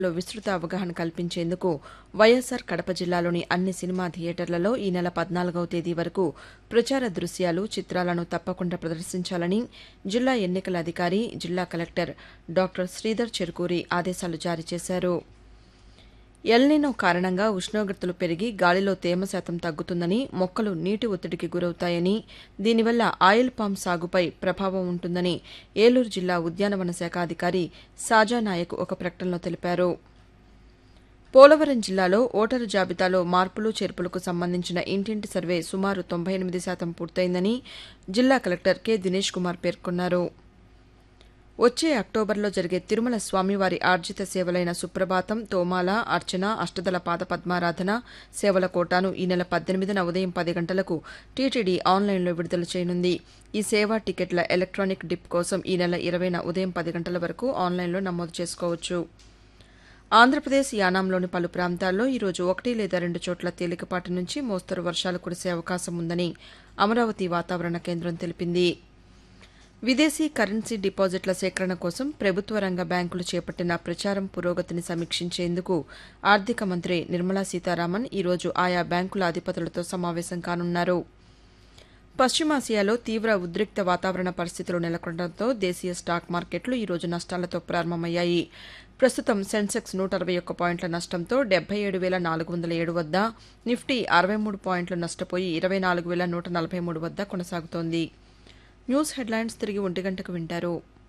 లో విస్తృత అవగాహన కల్పించేందుకు వైఎస్సార్ కడప జిల్లాలోని అన్ని సినిమా థియేటర్లలో ఈ నెల పద్నాలుగవ తేదీ వరకు ప్రచార దృశ్యాలు చిత్రాలను తప్పకుండా ప్రదర్శించాలని జిల్లా ఎన్నికల అధికారి జిల్లా కలెక్టర్ డాక్టర్ శ్రీధర్ చెరుకూరి ఆదేశాలు జారీ చేశారు ఎల్నినో కారణంగా ఉష్ణోగ్రతలు పెరిగి గాలిలో తేమ శాతం తగ్గుతుందని మొక్కలు నీటి ఒత్తిడికి గురవుతాయని దీనివల్ల ఆయిల్ పామ్ సాగుపై ప్రభావం ఉంటుందని ఏలూరు జిల్లా ఉద్యానవన శాఖ అధికారి సాజా నాయక్ ఒక ప్రకటనలో తెలిపారు పోలవరం జిల్లాలో ఓటరు జాబితాలో మార్పులు చేర్పులకు సంబంధించిన ఇంటింటి సర్వే సుమారు తొంభై ఎనిమిది శాతం పూర్తయిందని జిల్లా కలెక్టర్ కె దినేష్ కుమార్ పేర్కొన్నారు వచ్చే అక్టోబర్లో జరిగే తిరుమల స్వామివారి ఆర్జిత సేవలైన సుప్రభాతం తోమాల అర్చన అష్టదళ పాద పద్మారాధన సేవల కోటాను ఈ నెల పద్దెనిమిదిన ఉదయం పది గంటలకు టీటీడీ ఆన్లైన్లో విడుదల చేయనుంది ఈ సేవా టికెట్ల ఎలక్ట్రానిక్ డిప్ కోసం ఈ నెల ఇరవైన ఉదయం పది గంటల వరకు ఆన్లైన్లో నమోదు చేసుకోవచ్చు ఆంధ్రప్రదేశ్ యానాంలోని పలు ప్రాంతాల్లో ఈరోజు ఒకటి లేదా రెండు చోట్ల తేలికపాటి నుంచి మోస్తరు వర్షాలు కురిసే అవకాశం ఉందని అమరావతి వాతావరణ కేంద్రం తెలిపింది విదేశీ కరెన్సీ డిపాజిట్ల సేకరణ కోసం ప్రభుత్వ రంగ బ్యాంకులు చేపట్టిన ప్రచారం పురోగతిని సమీక్షించేందుకు ఆర్థిక మంత్రి నిర్మలా సీతారామన్ ఈరోజు ఆయా బ్యాంకుల అధిపతులతో సమావేశం కానున్నారు పశ్చిమాసియాలో తీవ్ర ఉద్రిక్త వాతావరణ పరిస్థితులు నెలకొనడంతో దేశీయ స్టాక్ మార్కెట్లు ఈరోజు నష్టాలతో ప్రారంభమయ్యాయి ప్రస్తుతం సెన్సెక్స్ నూట అరవై ఒక్క పాయింట్ల నష్టంతో డెబ్బై ఏడు వేల నాలుగు వందల ఏడు వద్ద నిఫ్టీ అరవై మూడు పాయింట్లు నష్టపోయి ఇరవై నాలుగు వేల నూట నలభై మూడు వద్ద కొనసాగుతోంది న్యూస్ హెడ్లైన్స్ తిరిగి ఒంటి గంటకు వింటారు